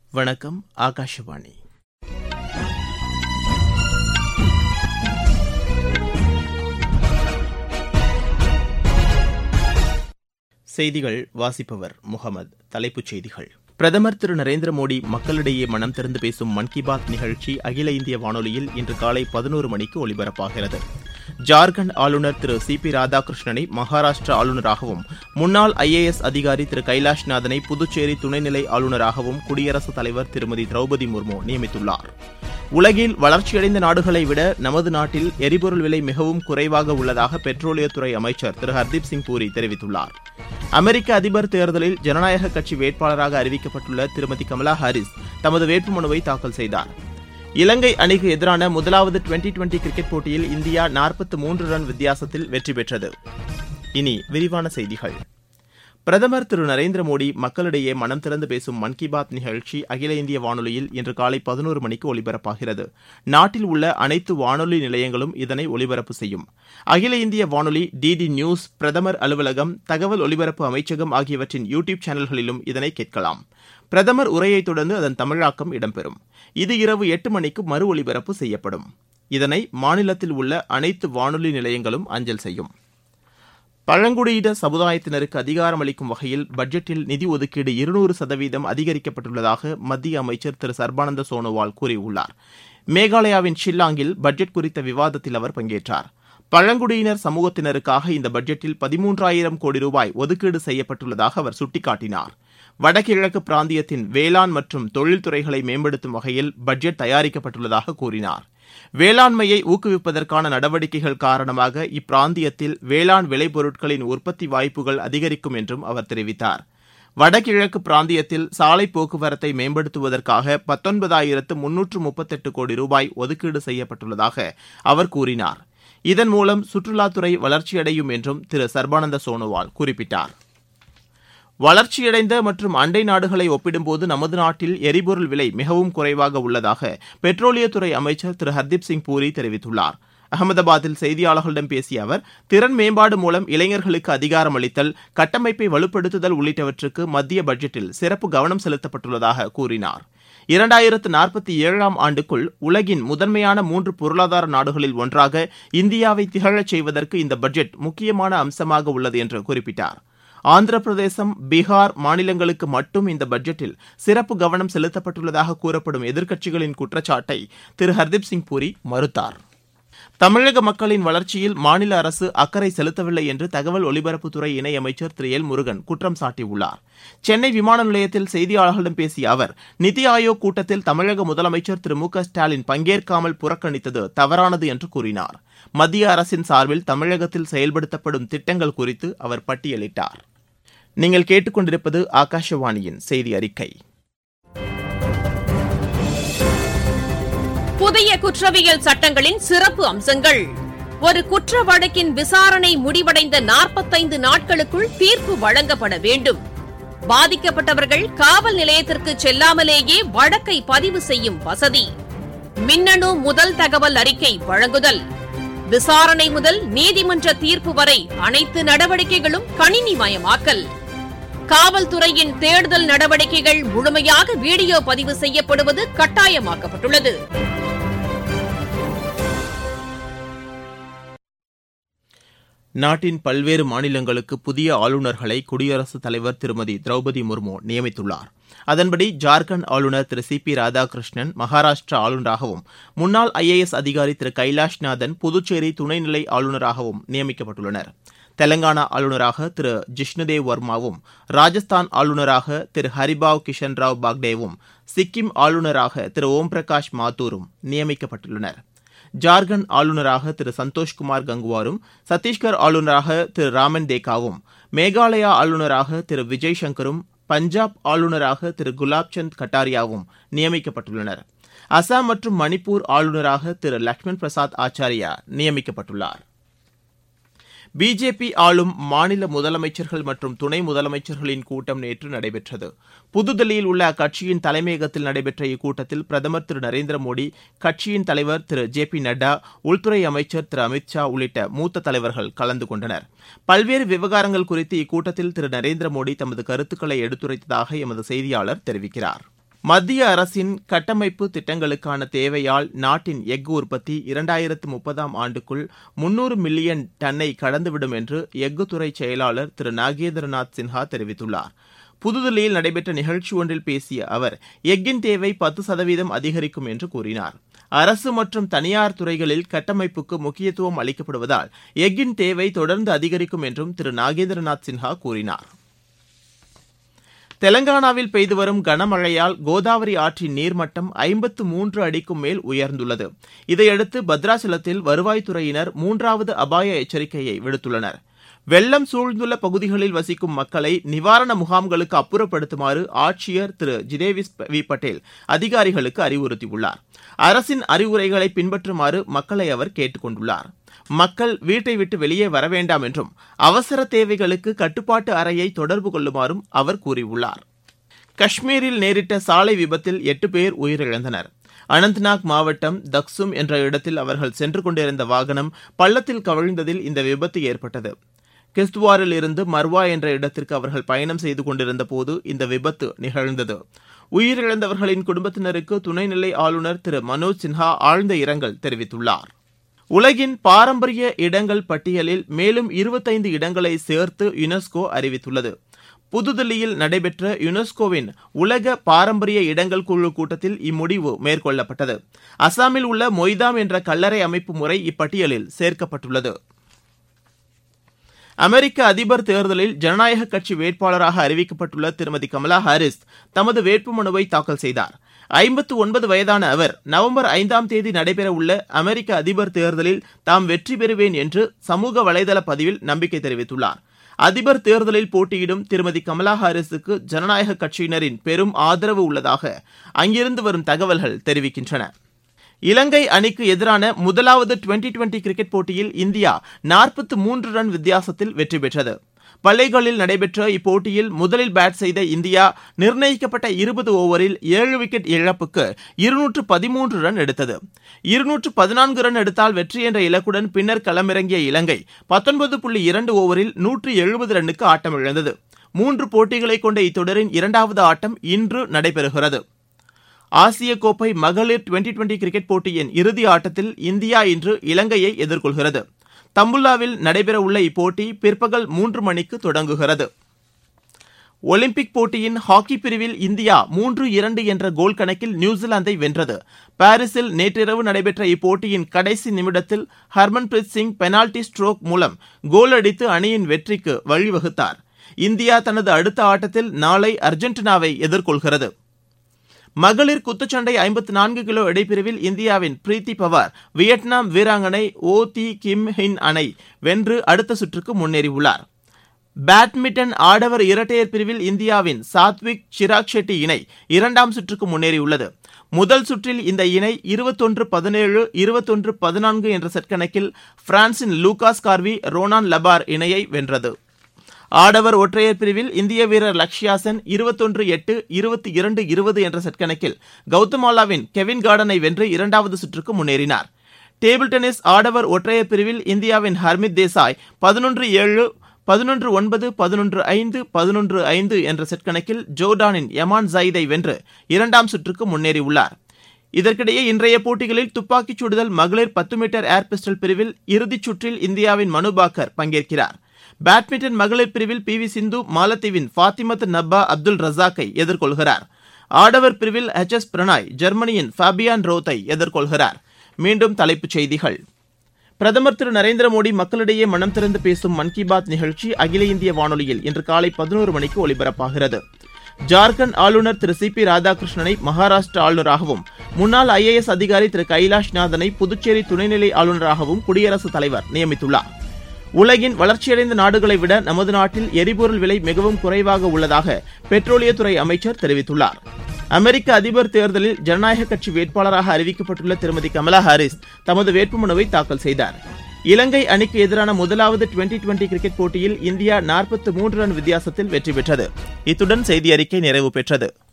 வணக்கம் ஆகாஷவாணி செய்திகள் வாசிப்பவர் முகமது தலைப்புச் செய்திகள் பிரதமர் திரு நரேந்திர மோடி மக்களிடையே மனம் திறந்து பேசும் மன் கி பாத் நிகழ்ச்சி அகில இந்திய வானொலியில் இன்று காலை பதினோரு மணிக்கு ஒலிபரப்பாகிறது ஜார்க்கண்ட் ஆளுநர் திரு சி பி ராதாகிருஷ்ணனை மகாராஷ்டிரா ஆளுநராகவும் முன்னாள் ஐஏஎஸ் அதிகாரி திரு கைலாஷ்நாதனை புதுச்சேரி துணைநிலை ஆளுநராகவும் குடியரசுத் தலைவர் திருமதி திரௌபதி முர்மு நியமித்துள்ளார் உலகில் வளர்ச்சியடைந்த நாடுகளை விட நமது நாட்டில் எரிபொருள் விலை மிகவும் குறைவாக உள்ளதாக பெட்ரோலியத்துறை அமைச்சர் திரு ஹர்தீப் சிங் பூரி தெரிவித்துள்ளார் அமெரிக்க அதிபர் தேர்தலில் ஜனநாயக கட்சி வேட்பாளராக அறிவிக்கப்பட்டுள்ள திருமதி கமலா ஹாரிஸ் தமது வேட்புமனுவை தாக்கல் செய்தார் இலங்கை அணிக்கு எதிரான முதலாவது டுவெண்டி டுவெண்டி கிரிக்கெட் போட்டியில் இந்தியா நாற்பத்து மூன்று ரன் வித்தியாசத்தில் வெற்றி பெற்றது இனி விரிவான செய்திகள் பிரதமர் திரு நரேந்திர மோடி மக்களிடையே மனம் திறந்து பேசும் மன் கி பாத் நிகழ்ச்சி அகில இந்திய வானொலியில் இன்று காலை பதினோரு மணிக்கு ஒலிபரப்பாகிறது நாட்டில் உள்ள அனைத்து வானொலி நிலையங்களும் இதனை ஒலிபரப்பு செய்யும் அகில இந்திய வானொலி டிடி நியூஸ் பிரதமர் அலுவலகம் தகவல் ஒலிபரப்பு அமைச்சகம் ஆகியவற்றின் யூ டியூப் சேனல்களிலும் இதனை கேட்கலாம் பிரதமர் உரையைத் தொடர்ந்து அதன் தமிழாக்கம் இடம்பெறும் இது இரவு எட்டு மணிக்கு மறு ஒலிபரப்பு செய்யப்படும் இதனை மாநிலத்தில் உள்ள அனைத்து வானொலி நிலையங்களும் அஞ்சல் செய்யும் பழங்குடியின சமுதாயத்தினருக்கு அதிகாரம் அளிக்கும் வகையில் பட்ஜெட்டில் நிதி ஒதுக்கீடு இருநூறு சதவீதம் அதிகரிக்கப்பட்டுள்ளதாக மத்திய அமைச்சர் திரு சர்பானந்த சோனோவால் கூறியுள்ளார் மேகாலயாவின் ஷில்லாங்கில் பட்ஜெட் குறித்த விவாதத்தில் அவர் பங்கேற்றார் பழங்குடியினர் சமூகத்தினருக்காக இந்த பட்ஜெட்டில் பதிமூன்றாயிரம் கோடி ரூபாய் ஒதுக்கீடு செய்யப்பட்டுள்ளதாக அவர் சுட்டிக்காட்டினார் வடகிழக்கு பிராந்தியத்தின் வேளாண் மற்றும் தொழில்துறைகளை மேம்படுத்தும் வகையில் பட்ஜெட் தயாரிக்கப்பட்டுள்ளதாக கூறினார் வேளாண்மையை ஊக்குவிப்பதற்கான நடவடிக்கைகள் காரணமாக இப்பிராந்தியத்தில் வேளாண் விளைபொருட்களின் உற்பத்தி வாய்ப்புகள் அதிகரிக்கும் என்றும் அவர் தெரிவித்தார் வடகிழக்கு பிராந்தியத்தில் சாலை போக்குவரத்தை மேம்படுத்துவதற்காக பத்தொன்பதாயிரத்து முன்னூற்று முப்பத்தெட்டு கோடி ரூபாய் ஒதுக்கீடு செய்யப்பட்டுள்ளதாக அவர் கூறினார் இதன் மூலம் சுற்றுலாத்துறை வளர்ச்சியடையும் என்றும் திரு சர்பானந்த சோனோவால் குறிப்பிட்டார் வளர்ச்சியடைந்த மற்றும் அண்டை நாடுகளை ஒப்பிடும்போது நமது நாட்டில் எரிபொருள் விலை மிகவும் குறைவாக உள்ளதாக பெட்ரோலியத்துறை அமைச்சர் திரு ஹர்தீப் சிங் பூரி தெரிவித்துள்ளார் அகமதாபாத்தில் செய்தியாளர்களிடம் பேசிய அவர் திறன் மேம்பாடு மூலம் இளைஞர்களுக்கு அதிகாரம் அளித்தல் கட்டமைப்பை வலுப்படுத்துதல் உள்ளிட்டவற்றுக்கு மத்திய பட்ஜெட்டில் சிறப்பு கவனம் செலுத்தப்பட்டுள்ளதாக கூறினார் இரண்டாயிரத்து நாற்பத்தி ஏழாம் ஆண்டுக்குள் உலகின் முதன்மையான மூன்று பொருளாதார நாடுகளில் ஒன்றாக இந்தியாவை திகழச் செய்வதற்கு இந்த பட்ஜெட் முக்கியமான அம்சமாக உள்ளது என்று குறிப்பிட்டார் ஆந்திர பிரதேசம் பீகார் மாநிலங்களுக்கு மட்டும் இந்த பட்ஜெட்டில் சிறப்பு கவனம் செலுத்தப்பட்டுள்ளதாக கூறப்படும் எதிர்க்கட்சிகளின் குற்றச்சாட்டை திரு ஹர்தீப் சிங் பூரி மறுத்தார் தமிழக மக்களின் வளர்ச்சியில் மாநில அரசு அக்கறை செலுத்தவில்லை என்று தகவல் ஒலிபரப்புத்துறை இணையமைச்சர் திரு எல் முருகன் குற்றம் சாட்டியுள்ளார் சென்னை விமான நிலையத்தில் செய்தியாளர்களிடம் பேசிய அவர் நித்தி ஆயோக் கூட்டத்தில் தமிழக முதலமைச்சர் திரு மு க ஸ்டாலின் பங்கேற்காமல் புறக்கணித்தது தவறானது என்று கூறினார் மத்திய அரசின் சார்பில் தமிழகத்தில் செயல்படுத்தப்படும் திட்டங்கள் குறித்து அவர் பட்டியலிட்டார் நீங்கள் கேட்டுக்கொண்டிருப்பது ஆகாஷவாணியின் செய்தி அறிக்கை புதிய குற்றவியல் சட்டங்களின் சிறப்பு அம்சங்கள் ஒரு குற்ற வழக்கின் விசாரணை முடிவடைந்த நாற்பத்தைந்து நாட்களுக்குள் தீர்ப்பு வழங்கப்பட வேண்டும் பாதிக்கப்பட்டவர்கள் காவல் நிலையத்திற்கு செல்லாமலேயே வழக்கை பதிவு செய்யும் வசதி மின்னணு முதல் தகவல் அறிக்கை வழங்குதல் விசாரணை முதல் நீதிமன்ற தீர்ப்பு வரை அனைத்து நடவடிக்கைகளும் கணினிமயமாக்கல் காவல்துறையின் தேடுதல் நடவடிக்கைகள் முழுமையாக வீடியோ பதிவு செய்யப்படுவது கட்டாயமாக்கப்பட்டுள்ளது நாட்டின் பல்வேறு மாநிலங்களுக்கு புதிய ஆளுநர்களை குடியரசுத் தலைவர் திருமதி திரௌபதி முர்மு நியமித்துள்ளார் அதன்படி ஜார்க்கண்ட் ஆளுநர் திரு சி பி ராதாகிருஷ்ணன் மகாராஷ்டிரா ஆளுநராகவும் முன்னாள் ஐஏஎஸ் அதிகாரி திரு கைலாஷ்நாதன் புதுச்சேரி துணைநிலை ஆளுநராகவும் நியமிக்கப்பட்டுள்ளனர் தெலங்கானா ஆளுநராக திரு ஜிஷ்ணுதேவ் வர்மாவும் ராஜஸ்தான் ஆளுநராக திரு ஹரிபாவ் கிஷன் ராவ் பாக்டேவும் சிக்கிம் ஆளுநராக திரு ஓம் பிரகாஷ் மாத்தூரும் நியமிக்கப்பட்டுள்ளனர் ஜார்க்கண்ட் ஆளுநராக திரு சந்தோஷ்குமார் கங்குவாரும் சத்தீஸ்கர் ஆளுநராக திரு ராமன் தேக்காவும் மேகாலயா ஆளுநராக திரு விஜய் சங்கரும் பஞ்சாப் ஆளுநராக திரு குலாப்சந்த் கட்டாரியாவும் நியமிக்கப்பட்டுள்ளனர் அசாம் மற்றும் மணிப்பூர் ஆளுநராக திரு லக்ஷ்மண் பிரசாத் ஆச்சாரியா நியமிக்கப்பட்டுள்ளார் பிஜேபி ஆளும் மாநில முதலமைச்சர்கள் மற்றும் துணை முதலமைச்சர்களின் கூட்டம் நேற்று நடைபெற்றது புதுதில்லியில் உள்ள அக்கட்சியின் தலைமையகத்தில் நடைபெற்ற இக்கூட்டத்தில் பிரதமர் திரு நரேந்திர மோடி கட்சியின் தலைவர் திரு ஜே பி நட்டா உள்துறை அமைச்சர் திரு அமித் ஷா உள்ளிட்ட மூத்த தலைவர்கள் கலந்து கொண்டனர் பல்வேறு விவகாரங்கள் குறித்து இக்கூட்டத்தில் திரு நரேந்திர மோடி தமது கருத்துக்களை எடுத்துரைத்ததாக எமது செய்தியாளர் தெரிவிக்கிறார் மத்திய அரசின் கட்டமைப்பு திட்டங்களுக்கான தேவையால் நாட்டின் எஃகு உற்பத்தி இரண்டாயிரத்து முப்பதாம் ஆண்டுக்குள் முன்னூறு மில்லியன் டன்னை கடந்துவிடும் என்று எஃகு துறை செயலாளர் திரு நாகேந்திரநாத் சின்ஹா தெரிவித்துள்ளார் புதுதில்லியில் நடைபெற்ற நிகழ்ச்சி ஒன்றில் பேசிய அவர் எஃகின் தேவை பத்து சதவீதம் அதிகரிக்கும் என்று கூறினார் அரசு மற்றும் தனியார் துறைகளில் கட்டமைப்புக்கு முக்கியத்துவம் அளிக்கப்படுவதால் எஃகின் தேவை தொடர்ந்து அதிகரிக்கும் என்றும் திரு நாகேந்திரநாத் சின்ஹா கூறினார் தெலங்கானாவில் பெய்து வரும் கனமழையால் கோதாவரி ஆற்றின் நீர்மட்டம் ஐம்பத்து மூன்று அடிக்கும் மேல் உயர்ந்துள்ளது இதையடுத்து பத்ராச்சலத்தில் வருவாய்த்துறையினர் மூன்றாவது அபாய எச்சரிக்கையை விடுத்துள்ளனர் வெள்ளம் சூழ்ந்துள்ள பகுதிகளில் வசிக்கும் மக்களை நிவாரண முகாம்களுக்கு அப்புறப்படுத்துமாறு ஆட்சியர் திரு ஜிதேவிஸ் வி பட்டேல் அதிகாரிகளுக்கு அறிவுறுத்தியுள்ளார் அரசின் அறிவுரைகளை பின்பற்றுமாறு மக்களை அவர் கேட்டுக் கொண்டுள்ளார் மக்கள் வீட்டை விட்டு வெளியே வர வேண்டாம் என்றும் அவசர தேவைகளுக்கு கட்டுப்பாட்டு அறையை தொடர்பு கொள்ளுமாறும் அவர் கூறியுள்ளார் காஷ்மீரில் நேரிட்ட சாலை விபத்தில் எட்டு பேர் உயிரிழந்தனர் அனந்த்நாக் மாவட்டம் தக்சும் என்ற இடத்தில் அவர்கள் சென்று கொண்டிருந்த வாகனம் பள்ளத்தில் கவிழ்ந்ததில் இந்த விபத்து ஏற்பட்டது கிஸ்துவாரில் இருந்து மர்வா என்ற இடத்திற்கு அவர்கள் பயணம் செய்து கொண்டிருந்த போது இந்த விபத்து நிகழ்ந்தது உயிரிழந்தவர்களின் குடும்பத்தினருக்கு துணைநிலை ஆளுநர் திரு மனோஜ் சின்ஹா ஆழ்ந்த இரங்கல் தெரிவித்துள்ளார் உலகின் பாரம்பரிய இடங்கள் பட்டியலில் மேலும் இருபத்தைந்து இடங்களை சேர்த்து யுனெஸ்கோ அறிவித்துள்ளது புதுதில்லியில் நடைபெற்ற யுனெஸ்கோவின் உலக பாரம்பரிய இடங்கள் குழு கூட்டத்தில் இம்முடிவு மேற்கொள்ளப்பட்டது அசாமில் உள்ள மொய்தாம் என்ற கல்லறை அமைப்பு முறை இப்பட்டியலில் சேர்க்கப்பட்டுள்ளது அமெரிக்க அதிபர் தேர்தலில் ஜனநாயக கட்சி வேட்பாளராக அறிவிக்கப்பட்டுள்ள திருமதி கமலா ஹாரிஸ் தமது வேட்புமனுவை தாக்கல் செய்தார் ஐம்பத்து ஒன்பது வயதான அவர் நவம்பர் ஐந்தாம் தேதி நடைபெறவுள்ள அமெரிக்க அதிபர் தேர்தலில் தாம் வெற்றி பெறுவேன் என்று சமூக வலைதள பதிவில் நம்பிக்கை தெரிவித்துள்ளார் அதிபர் தேர்தலில் போட்டியிடும் திருமதி கமலா ஹாரிஸுக்கு ஜனநாயக கட்சியினரின் பெரும் ஆதரவு உள்ளதாக அங்கிருந்து வரும் தகவல்கள் தெரிவிக்கின்றன இலங்கை அணிக்கு எதிரான முதலாவது டுவெண்டி டுவெண்டி கிரிக்கெட் போட்டியில் இந்தியா நாற்பத்து மூன்று ரன் வித்தியாசத்தில் வெற்றி பெற்றது பள்ளைகளில் நடைபெற்ற இப்போட்டியில் முதலில் பேட் செய்த இந்தியா நிர்ணயிக்கப்பட்ட இருபது ஓவரில் ஏழு விக்கெட் இழப்புக்கு இருநூற்று பதிமூன்று ரன் எடுத்தது இருநூற்று பதினான்கு ரன் எடுத்தால் வெற்றி என்ற இலக்குடன் பின்னர் களமிறங்கிய இலங்கை பத்தொன்பது புள்ளி இரண்டு ஓவரில் நூற்று எழுபது ரன்னுக்கு ஆட்டமிழந்தது மூன்று போட்டிகளை கொண்ட இத்தொடரின் இரண்டாவது ஆட்டம் இன்று நடைபெறுகிறது ஆசிய கோப்பை மகளிர் டுவெண்டி டுவெண்டி கிரிக்கெட் போட்டியின் இறுதி ஆட்டத்தில் இந்தியா இன்று இலங்கையை எதிர்கொள்கிறது தம்புல்லாவில் நடைபெறவுள்ள இப்போட்டி பிற்பகல் மூன்று மணிக்கு தொடங்குகிறது ஒலிம்பிக் போட்டியின் ஹாக்கி பிரிவில் இந்தியா மூன்று இரண்டு என்ற கோல் கணக்கில் நியூசிலாந்தை வென்றது பாரிஸில் நேற்றிரவு நடைபெற்ற இப்போட்டியின் கடைசி நிமிடத்தில் ஹர்மன்பிரீத் சிங் பெனால்டி ஸ்ட்ரோக் மூலம் கோல் அடித்து அணியின் வெற்றிக்கு வழிவகுத்தார் இந்தியா தனது அடுத்த ஆட்டத்தில் நாளை அர்ஜென்டினாவை எதிர்கொள்கிறது மகளிர் குத்துச்சண்டை ஐம்பத்து நான்கு கிலோ இடைப்பிரிவில் இந்தியாவின் பிரீத்தி பவார் வியட்நாம் வீராங்கனை ஓ தி கிம் ஹின் அணை வென்று அடுத்த சுற்றுக்கு முன்னேறியுள்ளார் பேட்மிண்டன் ஆடவர் இரட்டையர் பிரிவில் இந்தியாவின் சாத்விக் சிராக் ஷெட்டி இணை இரண்டாம் சுற்றுக்கு முன்னேறியுள்ளது முதல் சுற்றில் இந்த இணை இருபத்தொன்று பதினேழு இருபத்தொன்று பதினான்கு என்ற செட் கணக்கில் பிரான்சின் லூகாஸ் கார்வி ரோனான் லபார் இணையை வென்றது ஆடவர் ஒற்றையர் பிரிவில் இந்திய வீரர் லக்ஷ்யா சென் இருபத்தொன்று எட்டு இருபத்தி இரண்டு இருபது என்ற செட் கணக்கில் கௌதமாலாவின் கெவின் கார்டனை வென்று இரண்டாவது சுற்றுக்கு முன்னேறினார் டேபிள் டென்னிஸ் ஆடவர் ஒற்றையர் பிரிவில் இந்தியாவின் ஹர்மித் தேசாய் பதினொன்று ஏழு பதினொன்று ஒன்பது பதினொன்று ஐந்து பதினொன்று ஐந்து என்ற செட் கணக்கில் ஜோர்டானின் யமான் ஜயிதை வென்று இரண்டாம் சுற்றுக்கு முன்னேறியுள்ளார் இதற்கிடையே இன்றைய போட்டிகளில் துப்பாக்கிச் சுடுதல் மகளிர் பத்து மீட்டர் ஏர் பிஸ்டல் பிரிவில் இறுதிச் சுற்றில் இந்தியாவின் மனு பாக்கர் பங்கேற்கிறார் பேட்மிண்டன் மகளிர் பிரிவில் பி வி சிந்து மாலத்தீவின் ஃபாத்திமத் நப்பா அப்துல் ரசாக்கை எதிர்கொள்கிறார் ஆடவர் பிரிவில் எச் எஸ் பிரணாய் ஜெர்மனியின் ஃபேபியான் ரோத்தை எதிர்கொள்கிறார் மீண்டும் தலைப்புச் செய்திகள் பிரதமர் திரு நரேந்திர மோடி மக்களிடையே மனம் திறந்து பேசும் மன் கி பாத் நிகழ்ச்சி அகில இந்திய வானொலியில் இன்று காலை பதினோரு மணிக்கு ஒலிபரப்பாகிறது ஜார்க்கண்ட் ஆளுநர் திரு சி பி ராதாகிருஷ்ணனை மகாராஷ்டிரா ஆளுநராகவும் முன்னாள் ஐஏஎஸ் அதிகாரி திரு கைலாஷ் நாதனை புதுச்சேரி துணைநிலை ஆளுநராகவும் குடியரசுத் தலைவர் நியமித்துள்ளார் உலகின் வளர்ச்சியடைந்த நாடுகளை விட நமது நாட்டில் எரிபொருள் விலை மிகவும் குறைவாக உள்ளதாக பெட்ரோலியத்துறை அமைச்சர் தெரிவித்துள்ளார் அமெரிக்க அதிபர் தேர்தலில் ஜனநாயக கட்சி வேட்பாளராக அறிவிக்கப்பட்டுள்ள திருமதி கமலா ஹாரிஸ் தமது வேட்புமனுவை தாக்கல் செய்தார் இலங்கை அணிக்கு எதிரான முதலாவது டுவெண்டி டுவெண்டி கிரிக்கெட் போட்டியில் இந்தியா நாற்பத்து மூன்று ரன் வித்தியாசத்தில் வெற்றி பெற்றது இத்துடன் செய்தி அறிக்கை நிறைவு பெற்றது